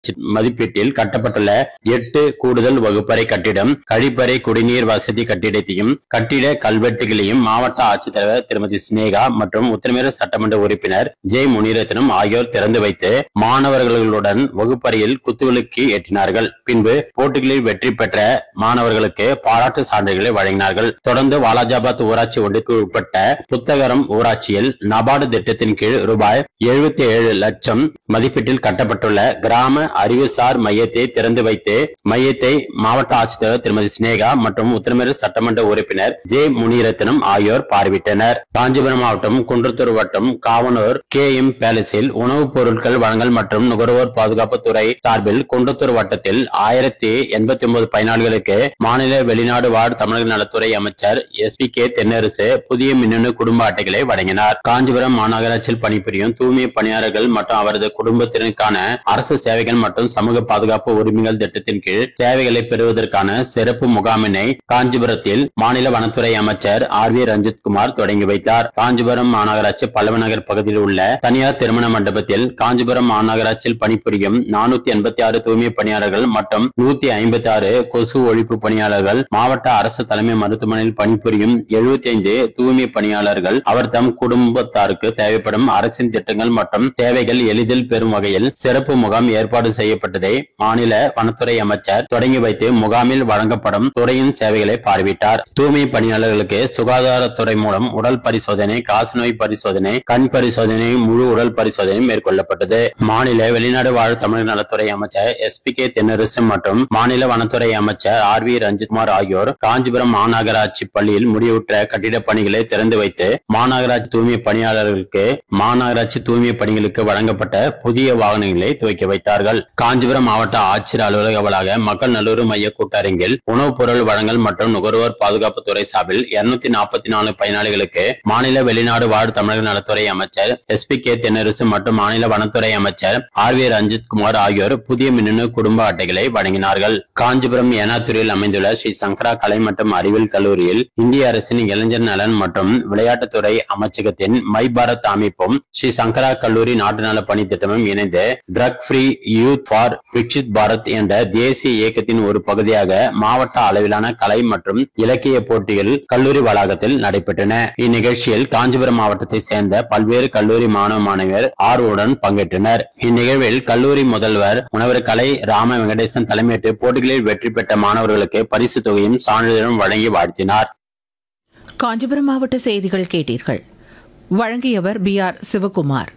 மதிப்பீட்டில் கட்டப்பட்டுள்ள எட்டு கூடுதல் வகுப்பறை கட்டிடம் கழிப்பறை குடிநீர் வசதி கட்டிடத்தையும் கட்டிட கல்வெட்டுகளையும் மாவட்ட ஆட்சித்தலைவர் திருமதி சினேகா மற்றும் உத்தரமேறு சட்டமன்ற உறுப்பினர் ஜெய் முனிரத்னம் ஆகியோர் திறந்து வைத்து மாணவர்களுடன் வகுப்பறையில் குத்துவிளக்கு ஏற்றினார்கள் பின்பு போட்டிகளில் வெற்றி பெற்ற மாணவர்களுக்கு பாராட்டு சான்றிதழ்களை வழங்கினார்கள் தொடர்ந்து வாலாஜாபாத் ஊராட்சி ஒன்றிற்கு உட்பட்ட புத்தகரம் ஊராட்சியில் நபார்டு திட்டத்தின் கீழ் ரூபாய் எழுபத்தி ஏழு லட்சம் மதிப்பீட்டில் கட்டப்பட்டுள்ள கிராம அறிவுசார் மையத்தை திறந்து வைத்து மையத்தை மாவட்ட ஆட்சித்தலைவர் திருமதி சினேகா மற்றும் உத்தரமேறு சட்டமன்ற உறுப்பினர் ஜே முனிரத்னம் ஆகியோர் பார்வையிட்டனர் காஞ்சிபுரம் மாவட்டம் குன்றத்தூர் வட்டம் காவனூர் கே எம் பேலஸில் உணவுப் பொருட்கள் வழங்கல் மற்றும் நுகர்வோர் பாதுகாப்பு துறை சார்பில் குன்றத்தூர் வட்டத்தில் ஆயிரத்தி எண்பத்தி ஒன்பது பயனாளிகளுக்கு மாநில வெளிநாடு வாழ் தமிழக நலத்துறை அமைச்சர் எஸ் பி கே தென்னரசு புதிய மின்னணு குடும்ப அட்டைகளை வழங்கினார் காஞ்சிபுரம் மாநகராட்சியில் பணிபுரியும் தூய்மை பணியாளர்கள் மற்றும் அவரது குடும்பத்தினருக்கான அரசு சேவைகள் மற்றும் சமூக பாதுகாப்பு உரிமைகள் திட்டத்தின் கீழ் சேவைகளை பெறுவதற்கான சிறப்பு முகாமினை காஞ்சிபுரத்தில் மாநில வனத்துறை அமைச்சர் ஆர் வி ரஞ்சித் குமார் தொடங்கி வைத்தார் காஞ்சிபுரம் மாநகராட்சி பல்லவ நகர் பகுதியில் உள்ள தனியார் திருமண மண்டபத்தில் காஞ்சிபுரம் மாநகராட்சியில் பணிபுரியும் நானூத்தி எண்பத்தி ஆறு தூய்மை பணியாளர்கள் மற்றும் நூத்தி ஐம்பத்தி ஆறு கொசு ஒழிப்பு பணியாளர்கள் மாவட்ட அரசு தலைமை மருத்துவமனையில் பணிபுரியும் எழுபத்தி ஐந்து தூய்மை பணியாளர்கள் அவர் தம் குடும்பத்தாருக்கு தேவைப்படும் அரசின் திட்டங்கள் மற்றும் தேவைகள் எளிதில் பெறும் வகையில் சிறப்பு முகாம் ஏற்பாடு செய்யப்பட்டதை மாநில வனத்துறை அமைச்சர் தொடங்கி வைத்து முகாமில் வழங்கப்படும் துறையின் சேவைகளை பார்வையிட்டார் தூய்மை பணியாளர்களுக்கு சுகாதாரத்துறை மூலம் உடல் பரிசோதனை காசநோய் பரிசோதனை கண் பரிசோதனை முழு உடல் பரிசோதனை மேற்கொள்ளப்பட்டது மாநில வெளிநாடு வாழ் தமிழக நலத்துறை அமைச்சர் எஸ் பி கே தென்னரசு மற்றும் மாநில வனத்துறை அமைச்சர் ஆர் வி ரஞ்சித்குமார் ஆகியோர் காஞ்சிபுரம் மாநகராட்சி பள்ளியில் முடிவுற்ற கட்டிடப் பணிகளை திறந்து வைத்து மாநகராட்சி தூய்மை பணியாளர்களுக்கு மாநகராட்சி தூய்மை பணிகளுக்கு வழங்கப்பட்ட புதிய வாகனங்களை துவக்கி வைத்தார்கள் காஞ்சிபுரம் மாவட்ட ஆட்சியர் அலுவலக வளாக மக்கள் நல்லுறவு மைய கூட்டரங்கில் உணவுப் பொருள் வழங்கல் மற்றும் நுகர்வோர் பாதுகாப்பு துறை சார்பில் இருநூத்தி நாற்பத்தி நாலு பயனாளிகளுக்கு மாநில வெளிநாடு வாழ் தமிழக நலத்துறை அமைச்சர் எஸ் பி கே தென்னரசு மற்றும் மாநில வனத்துறை அமைச்சர் ஆர் வி ரஞ்சித் குமார் ஆகியோர் புதிய மின்னணு குடும்ப அட்டைகளை வழங்கினார்கள் காஞ்சிபுரம் ஏனாத்தூரில் அமைந்துள்ள ஸ்ரீ சங்கரா கலை மற்றும் அறிவியல் கல்லூரியில் இந்திய அரசின் இளைஞர் நலன் மற்றும் விளையாட்டுத்துறை அமைச்சகத்தின் மை பாரத் அமைப்பும் ஸ்ரீ சங்கரா கல்லூரி நாட்டு நல பணி திட்டமும் இணைந்து drug free youth for Viksit Bharat என்ற தேசிய இயக்கத்தின் ஒரு பகுதியாக மாவட்ட அளவிலான கலை மற்றும் இலக்கிய போட்டிகள் கல்லூரி வளாகத்தில் நடைபெற்றன இந்நிகழ்ச்சியில் காஞ்சிபுரம் மாவட்டத்தை சேர்ந்த பல்வேறு கல்லூரி மாணவ மாணவியர் ஆர்வமுடன் பங்கேற்றனர் இந்நிகழ்வில் கல்லூரி முதல்வர் முனைவர் கலை ராம வெங்கடேசன் தலைமையேற்று போட்டிகளில் வெற்றி பெற்ற மாணவர்களுக்கு பரிசு தொகையும் சான்றிதழும் வழங்கி வாழ்த்தினார் காஞ்சிபுரம் மாவட்ட செய்திகள் கேட்டீர்கள் வழங்கியவர் பி ஆர் சிவகுமார்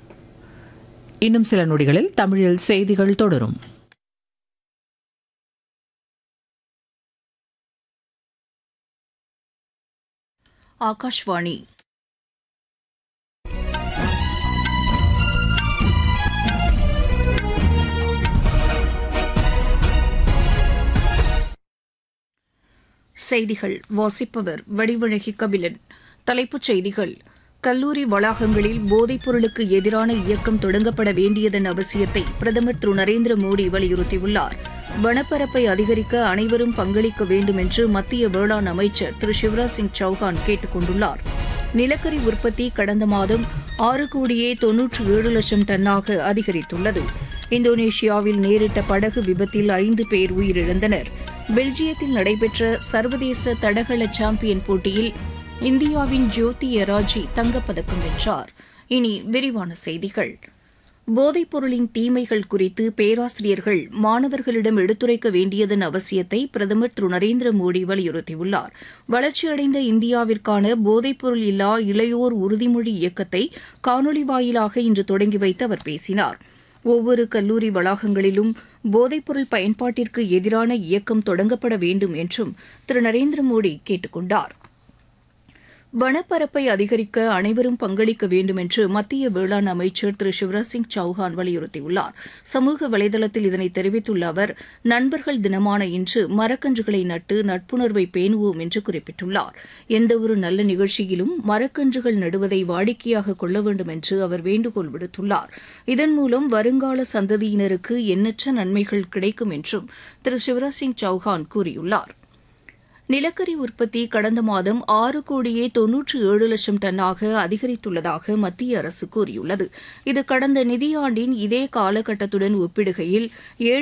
இன்னும் சில நொடிகளில் தமிழில் செய்திகள் தொடரும் ஆகாஷ்வாணி செய்திகள் வாசிப்பவர் வடிவழகி கபிலன் தலைப்புச் செய்திகள் கல்லூரி வளாகங்களில் போதைப் பொருளுக்கு எதிரான இயக்கம் தொடங்கப்பட வேண்டியதன் அவசியத்தை பிரதமர் திரு நரேந்திர மோடி வலியுறுத்தியுள்ளார் வனப்பரப்பை அதிகரிக்க அனைவரும் பங்களிக்க வேண்டும் என்று மத்திய வேளாண் அமைச்சர் திரு சிவராஜ் சிங் சௌஹான் கேட்டுக் கொண்டுள்ளார் நிலக்கரி உற்பத்தி கடந்த மாதம் ஆறு கோடியே தொன்னூற்று ஏழு லட்சம் டன்னாக அதிகரித்துள்ளது இந்தோனேஷியாவில் நேரிட்ட படகு விபத்தில் ஐந்து பேர் உயிரிழந்தனர் பெல்ஜியத்தில் நடைபெற்ற சர்வதேச தடகள சாம்பியன் போட்டியில் இந்தியாவின் ஜோதி எராஜி தங்கப்பதக்கம் வென்றார் இனி விரிவான செய்திகள் போதைப் பொருளின் தீமைகள் குறித்து பேராசிரியர்கள் மாணவர்களிடம் எடுத்துரைக்க வேண்டியதன் அவசியத்தை பிரதமர் திரு நரேந்திர மோடி வலியுறுத்தியுள்ளார் வளர்ச்சியடைந்த இந்தியாவிற்கான போதைப்பொருள் இல்லா இளையோர் உறுதிமொழி இயக்கத்தை காணொலி வாயிலாக இன்று தொடங்கி வைத்து அவர் பேசினார் ஒவ்வொரு கல்லூரி வளாகங்களிலும் போதைப்பொருள் பயன்பாட்டிற்கு எதிரான இயக்கம் தொடங்கப்பட வேண்டும் என்றும் திரு நரேந்திர மோடி கேட்டுக் கொண்டார் வனப்பரப்பை அதிகரிக்க அனைவரும் பங்களிக்க வேண்டும் என்று மத்திய வேளாண் அமைச்சர் திரு சிவராஜ் சிங் சௌஹான் வலியுறுத்தியுள்ளார் சமூக வலைதளத்தில் இதனை தெரிவித்துள்ள அவர் நண்பர்கள் தினமான இன்று மரக்கன்றுகளை நட்டு நட்புணர்வை பேணுவோம் என்று குறிப்பிட்டுள்ளார் எந்தவொரு நல்ல நிகழ்ச்சியிலும் மரக்கன்றுகள் நடுவதை வாடிக்கையாக கொள்ள வேண்டும் என்று அவர் வேண்டுகோள் விடுத்துள்ளார் இதன் மூலம் வருங்கால சந்ததியினருக்கு எண்ணற்ற நன்மைகள் கிடைக்கும் என்றும் திரு சிவராஜ் சிங் சௌஹான் கூறியுள்ளார் நிலக்கரி உற்பத்தி கடந்த மாதம் ஆறு கோடியே தொன்னூற்று ஏழு லட்சம் டன்னாக அதிகரித்துள்ளதாக மத்திய அரசு கூறியுள்ளது இது கடந்த நிதியாண்டின் இதே காலகட்டத்துடன் ஒப்பிடுகையில் ஏழு